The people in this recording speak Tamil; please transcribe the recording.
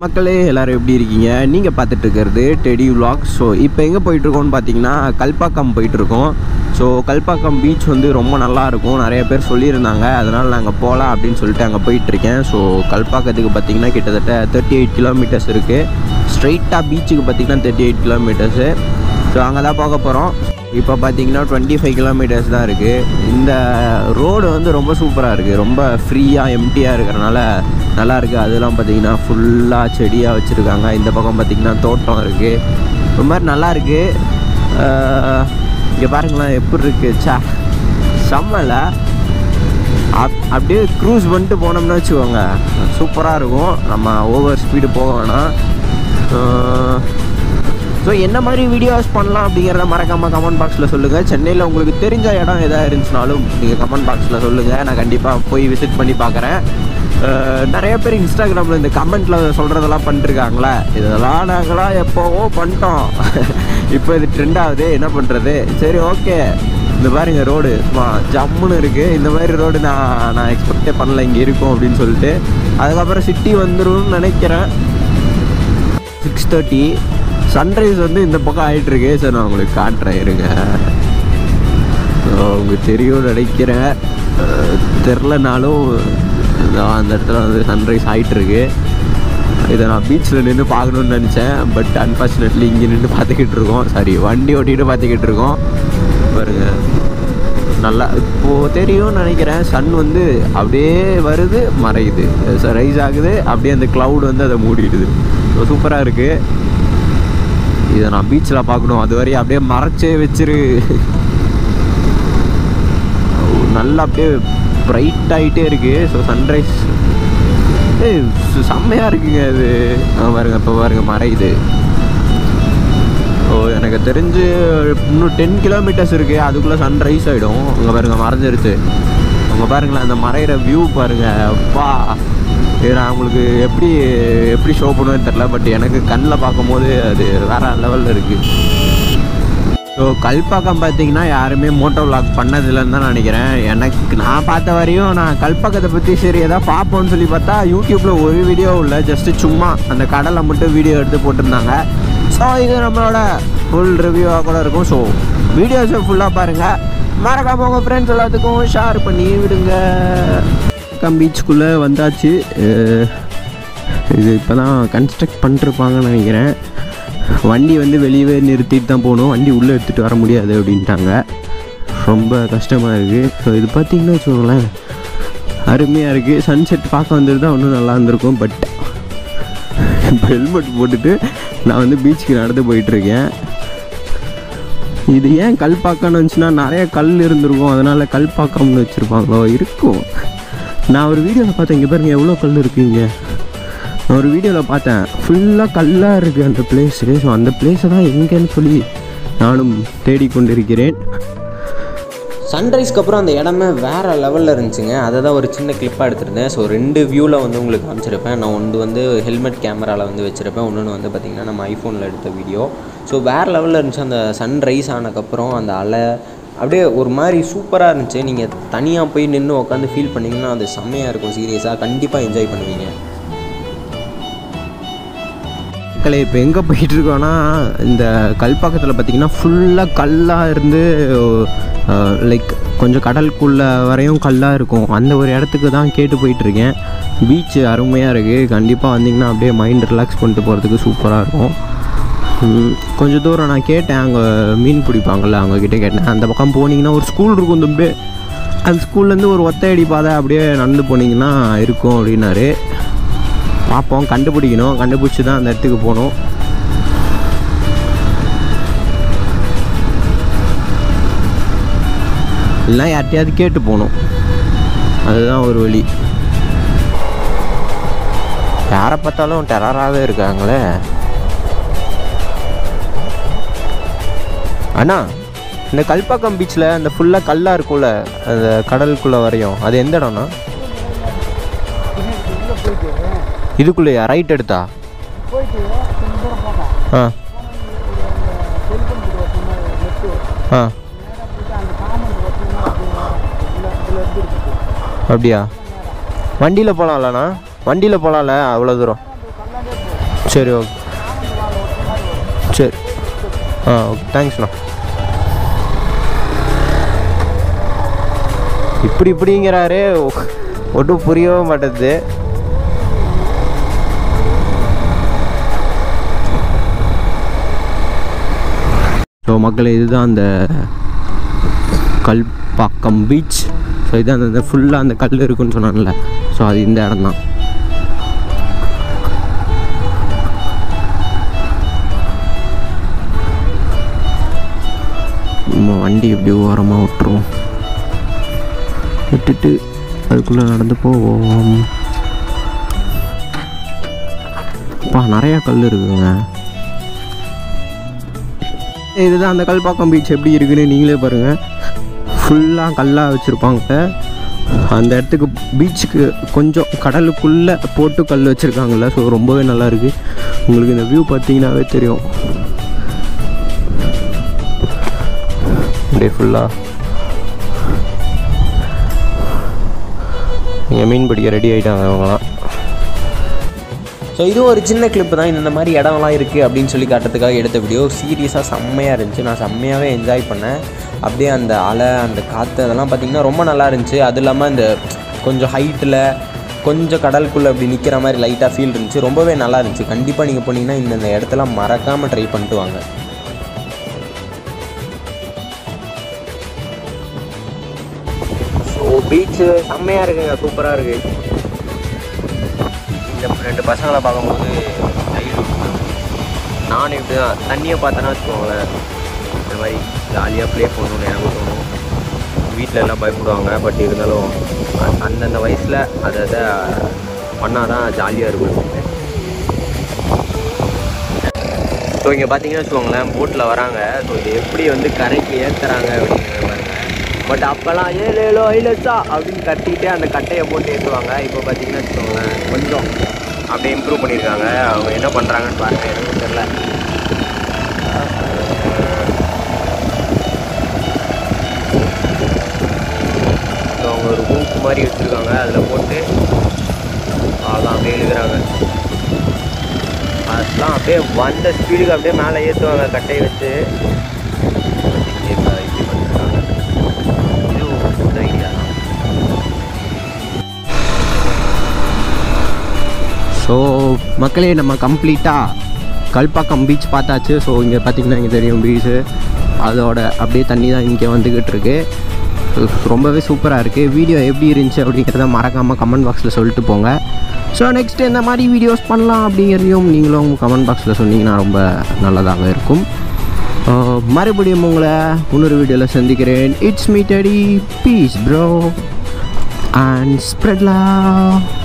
மக்களே எல்லாரும் எப்படி இருக்கீங்க நீங்கள் பார்த்துட்டு இருக்கிறது டெடி vlog ஸோ இப்போ எங்கே போயிட்டுருக்கோம்னு பார்த்தீங்கன்னா கல்பாக்கம் போயிட்டுருக்கோம் ஸோ கல்பாக்கம் பீச் வந்து ரொம்ப நல்லா இருக்கும் நிறைய பேர் சொல்லியிருந்தாங்க அதனால் நாங்கள் போகலாம் அப்படின்னு சொல்லிட்டு அங்கே போயிட்டுருக்கேன் ஸோ கல்பாக்கத்துக்கு பார்த்தீங்கன்னா கிட்டத்தட்ட தேர்ட்டி எயிட் கிலோமீட்டர்ஸ் இருக்குது ஸ்ட்ரைட்டாக பீச்சுக்கு பார்த்தீங்கன்னா தேர்ட்டி எயிட் கிலோமீட்டர்ஸு ஸோ அங்கே தான் போக போகிறோம் இப்போ பார்த்தீங்கன்னா டுவெண்ட்டி ஃபைவ் கிலோமீட்டர்ஸ் தான் இருக்குது இந்த ரோடு வந்து ரொம்ப சூப்பராக இருக்குது ரொம்ப ஃப்ரீயாக எம்டியாக இருக்கிறனால நல்லா இருக்குது அதெல்லாம் பார்த்தீங்கன்னா ஃபுல்லாக செடியாக வச்சுருக்காங்க இந்த பக்கம் பார்த்தீங்கன்னா தோட்டம் இருக்குது ஒரு மாதிரி நல்லா இருக்குது இங்கே பாருங்களேன் எப்படி இருக்குது சா செம்மல அப் அப்படியே க்ரூஸ் பண்ணிட்டு போனோம்னு வச்சுக்கோங்க சூப்பராக இருக்கும் நம்ம ஓவர் ஸ்பீடு போக வேணாம் ஸோ என்ன மாதிரி வீடியோஸ் பண்ணலாம் அப்படிங்கிறத மறக்காமல் கமெண்ட் பாக்ஸில் சொல்லுங்கள் சென்னையில் உங்களுக்கு தெரிஞ்ச இடம் எதாவது இருந்துச்சுனாலும் நீங்கள் கமெண்ட் பாக்ஸில் சொல்லுங்கள் நான் கண்டிப்பாக போய் விசிட் பண்ணி பார்க்குறேன் அஹ் நிறைய பேர் இன்ஸ்டாகிராமில் இந்த கமெண்ட்டில் சொல்கிறதெல்லாம் பண்ணிருக்காங்களே இதெல்லாம் நாங்களாம் எப்போவோ பண்ணிட்டோம் இப்போ இது ட்ரெண்ட் ஆகுது என்ன பண்ணுறது சரி ஓகே இந்த பாருங்க ரோடு சும்மா ஜம்முன்னு இருக்குது இந்த மாதிரி ரோடு நான் நான் எக்ஸ்பெக்டே பண்ணல இங்கே இருக்கும் அப்படின்னு சொல்லிட்டு அதுக்கப்புறம் சிட்டி வந்துரும்னு நினைக்கிறேன் சிக்ஸ் தேர்ட்டி சன்ரைஸ் வந்து இந்த பக்கம் ஆகிட்டு இருக்கு சார் நான் உங்களுக்கு காட்டுறேன் இருங்க So, உங்களுக்கு தெரியும் நினைக்கிறேன் அஹ், தெரிலனாலும் இதோ அந்த இடத்துல வந்து சன்ரைஸ் ஆகிட்டு இருக்கு இதை நான் பீச்சில் நின்று பார்க்கணுன்னு நினச்சேன் பட் அன்ஃபார்ச்சுனேட்லி இங்கே நின்று பார்த்துக்கிட்டு இருக்கோம் சாரி வண்டி ஓட்டிகிட்டு பார்த்துக்கிட்டு இருக்கோம் பாருங்க நல்லா இப்போது தெரியும்னு நினைக்கிறேன் சன் வந்து அப்படியே வருது மறையுது ரைஸ் ஆகுது அப்படியே அந்த க்ளவுட் வந்து அதை மூடிடுது ஸோ சூப்பராக இருக்குது இதை நான் பீச்சில் பார்க்கணும் அது வரையும் அப்படியே மறைச்சே வச்சிரு நல்லா அப்படியே பிரைட் ஆகிட்டே இருக்குது ஸோ சன்ரைஸ் ஏய் சு- செம்மையா இருக்குங்க அது ஆ, பாருங்க இப்போ பாருங்க மறையுது ஓ எனக்கு தெரிஞ்சு இன்னும் டென் கிலோமீட்டர்ஸ் இருக்கு அதுக்குள்ளே சன்ரைஸ் ஆகிடும் அங்கே பாருங்க மறைஞ்சிருச்சு அங்கே பாருங்களேன் அந்த மறையிற வியூ பாருங்க அப்பா இது நான் உங்களுக்கு எப்படி எப்படி ஷோ பண்ணுவேன்னு தெரில பட் எனக்கு கண்ணில் பார்க்கும்போது அது வேற லெவலில் இருக்குது ஸோ கல்பாக்கம் பார்த்தீங்கன்னா யாருமே மோட்டோ vlog பண்ணதில்லைன்னு தான் நினைக்கிறேன் எனக்கு நான் பார்த்த வரையும் நான் கல்பாக்கத்தை பற்றி சரி எதாவது பார்ப்போம்னு சொல்லி பார்த்தா யூடியூப்பில் ஒரு வீடியோ இல்லை ஜஸ்ட்டு சும்மா அந்த கடலை மட்டும் வீடியோ எடுத்து போட்டிருந்தாங்க ஸோ இது நம்மளோட ஃபுல் ரிவ்யூவாக கூட இருக்கும் ஸோ வீடியோஸை ஃபுல்லாக பாருங்கள் மறக்காம உங்கள் ஃப்ரெண்ட்ஸ் எல்லாத்துக்கும் ஷேர் பண்ணி விடுங்க கம் பீச்சுக்குள்ளே வந்தாச்சு அஹ் இது இப்போ தான் கன்ஸ்ட்ரக்ட் பண்ணிருப்பாங்கன்னு நினைக்கிறேன் வண்டி வந்து வெளியவே நிறுத்திட்டு தான் போகணும் வண்டி உள்ளே எடுத்துகிட்டு வர முடியாது அப்படின்ட்டாங்க ரொம்ப கஷ்டமாக இருக்குது ஸோ இது பார்த்தீங்கன்னா வச்சுக்கோங்களேன் அருமையாக இருக்குது சன்செட் பார்க்க வந்திருந்தா இன்னும் நல்லா இருந்திருக்கும் பட் இப்போ ஹெல்மெட் போட்டுட்டு நான் வந்து பீச்சுக்கு நடந்து போயிட்டுருக்கேன் இது ஏன் கல்பாக்கம்னு வந்துச்சுன்னா நிறைய கல் இருந்திருக்கும் அதனால் கல்பாக்கம்னு வச்சுருப்பாங்களோ இருக்கும் நான் ஒரு வீடியோவில் பார்த்தேன் இங்கே பாருங்க எவ்வளோ கல் இருக்குது இங்கே நான் ஒரு வீடியோவில் பார்த்தேன் ஃபுல்லாக கல்லாக இருக்குது அந்த பிளேஸு ஸோ அந்த பிளேஸை தான் எங்கேன்னு சொல்லி நானும் தேடிக்கொண்டிருக்கிறேன் சன்ரைஸ்க்கு அப்புறம் அந்த இடமே வேறு லெவலில் இருந்துச்சுங்க அதை தான் ஒரு சின்ன கிளிப்பாக எடுத்திருந்தேன் ஸோ ரெண்டு வியூவில் வந்து உங்களுக்கு காமிச்சிருப்பேன் நான் ஒன்று வந்து ஹெல்மெட் கேமராவில் வந்து வச்சுருப்பேன் இன்னொன்று வந்து பார்த்திங்கன்னா நம்ம ஐஃபோனில் எடுத்த வீடியோ ஸோ வேறு லெவலில் இருந்துச்சு அந்த சன்ரைஸ் ஆனதுக்கப்புறம் அந்த அலை அப்படியே ஒரு மாதிரி சூப்பராக இருந்துச்சு நீங்கள் தனியாக போய் நின்று உட்காந்து ஃபீல் பண்ணிங்கன்னா அது செம்மையாக இருக்கும் சீரியஸாக கண்டிப்பாக என்ஜாய் பண்ணுவீங்க மக்களை இப்போ எங்கே போயிட்டு இருக்கோன்னா இந்த கல்பாக்கத்தில் பார்த்தீங்கன்னா ஃபுல்லாக கல்லாக இருந்து லைக் கொஞ்சம் கடலுக்குள்ள வரையும் கல்லாக இருக்கும் அந்த ஒரு இடத்துக்கு தான் கேட்டு போயிட்டுருக்கேன் பீச் அருமையாக இருக்குது கண்டிப்பாக வந்தீங்கன்னா அப்படியே மைண்ட் ரிலாக்ஸ் பண்ணிட்டு போகிறதுக்கு சூப்பராக இருக்கும் ம், கொஞ்சம் தூரம் நான் கேட்டேன் அங்கே மீன் பிடிப்பாங்கள்ல அவங்கக்கிட்ட கேட்டேன் அந்த பக்கம் போனீங்கன்னா ஒரு ஸ்கூல் இருக்கும் தம்பி அந்த ஸ்கூல்லேருந்து ஒரு ஒத்தையடி பாதை அப்படியே நடந்து போனீங்கன்னா இருக்கும் அப்படின்னாரு பார்ப்போம் கண்டுபிடிக்கணும் கண்டுபிடிச்சி தான் அந்த இடத்துக்கு போகணும் இல்லைனா யார்கிட்டயாவது கேட்டு போகணும் அதுதான் ஒரு வழி யாரை பார்த்தாலும் டெரராகவே இருக்காங்களே அண்ணா இந்த கல்பாக்கம் பீச்சில் அந்த ஃபுல்லாக கல்லாக இருக்கும்ல அந்த கடலுக்குள்ளே வரையும் அது எந்த இடம்னா இதுக்குள்ளேயா ரைட் எடுத்தா ஆ ஆ அப்படியா வண்டியில் போகலாம்லண்ணா வண்டியில் போகலாம்ல அவ்வளோ தூரம் சரி ஓகே சரி ஆ ஓகே தேங்க்ஸ்ண்ணா இப்படி இப்படிங்கிறாரு ஒன்றும் புரியவே மாட்டேது ஸோ மக்களே இதுதான் அந்த கல்பாக்கம் பீச் ஸோ இது அந்த ஃபுல்லாக அந்த கல் இருக்குன்னு சொன்னான்ல ஸோ அது இந்த இடம் தான் நம்ம வண்டி இப்படி ஓரமாக விட்டுருவோம் விட்டுட்டு அதுக்குள்ளே நடந்து போவோம் அப்பா நிறையா கல் இருக்குங்க இதுதான் அந்த கல்பாக்கம் பீச் எப்படி இருக்குன்னு நீங்களே பாருங்கள் ஃபுல்லாக கல்லாக வச்சுருப்பாங்க அந்த இடத்துக்கு பீச்சுக்கு கொஞ்சம் கடலுக்குள்ளே போட்டு கல் வச்சுருக்காங்கல்ல ஸோ ரொம்பவே நல்லா இருக்குது உங்களுக்கு இந்த வியூ பார்த்தீங்கன்னாவே தெரியும் அப்படியே ஃபுல்லாக இங்கே மீன் பிடிக்க ரெடி ஆகிட்டாங்க அவங்களாம் ஸோ இது ஒரு சின்ன கிளிப்பு தான் இந்த மாதிரி இடம்லாம் இருக்குது அப்படின்னு சொல்லி காட்டுறதுக்காக எடுத்த வீடியோ சீரியஸாக செம்மையாக இருந்துச்சு நான் செம்மையாகவே என்ஜாய் பண்ணேன் அப்படியே அந்த அலை அந்த காற்று அதெல்லாம் பார்த்திங்கன்னா ரொம்ப நல்லா இருந்துச்சு அது இல்லாமல் இந்த கொஞ்சம் ஹைட்டில் கொஞ்சம் கடலுக்குள்ளே அப்படி நிற்கிற மாதிரி லைட்டாக ஃபீல் இருந்துச்சு ரொம்பவே நல்லா இருந்துச்சு கண்டிப்பாக நீங்கள் போனீங்கன்னா இந்த இந்த இடத்தெல்லாம் மறக்காமல் ட்ரை பண்ணிட்டு வாங்க ஸோ பீச்சு செம்மையாக இருக்குங்க சூப்பராக இருக்குது இந்த ரெண்டு பசங்களை பார்க்கும்போது டைல் நானும் இப்படி தான் தண்ணியை பார்த்தேன்னா வச்சுக்கோங்களேன் இந்த மாதிரி ஜாலியாக ப்ளே பண்ணணும்னு எனக்கு தோணும் வீட்டில் எல்லாம் பயப்படுவாங்க பட் இருந்தாலும் அ- அந்தந்த வயசில் அதை அதை பண்ணால் தான் ஜாலியாக இருக்கும் ஸோ இங்கே பார்த்தீங்கன்னா வச்சுக்கோங்களேன் போட்டில் வராங்க ஸோ இது எப்படி வந்து கரைக்கு ஏற்றுறாங்க அப்படிங்கிறத பாருங்க பட் அப்போல்லாம் ஏழு ஏழோ ஐலட்ஸா அப்படின்னு கட்டிட்டு அந்த கட்டையை போட்டு ஏற்றுவாங்க இப்போ பார்த்தீங்கன்னா வச்சுக்கோங்களேன் கொஞ்சம் அப்படியே இம்ப்ரூவ் பண்ணியிருக்காங்க அவங்க என்ன பண்ணுறாங்கன்னு பாருங்க எனக்கு தெரியல ஸோ அவங்க ஒரு ஹூக் மாதிரி வச்சுருக்காங்க அதில் போட்டு அதெல்லாம் அப்படியே இழுக்கிறாங்க அதெல்லாம் அப்படியே வந்த ஸ்பீடுக்கு அப்படியே மேலே ஏற்றுவாங்க கட்டையை வச்சு இப்ப இப்படி பண்ணிருக்காங்க. இது ஒரு good idea தான். ஸோ மக்களே நம்ம கம்ப்ளீட்டாக கல்பாக்கம் பீச் பார்த்தாச்சு ஸோ இங்கே பார்த்தீங்கன்னா இங்கே தெரியும் பீச்சு அதோட அப்படியே தண்ணி தான் இங்கே வந்துக்கிட்டு இருக்கு So, ரொம்பவே சூப்பராக இருக்குது வீடியோ எப்படி இருந்துச்சு அப்படிங்கிறத மறக்காமல் கமெண்ட் பாக்ஸில் சொல்லிட்டு போங்க ஸோ நெக்ஸ்ட் இந்த மாதிரி வீடியோஸ் பண்ணலாம் அப்படிங்கிறதையும் நீங்களும் கமெண்ட் பாக்ஸில் சொன்னீங்கன்னா ரொம்ப நல்லதாக இருக்கும் Uh, மறுபடியும் உங்களை இன்னொரு வீடியோவில் சந்திக்கிறேன் it's me Teddy peace bro and spread love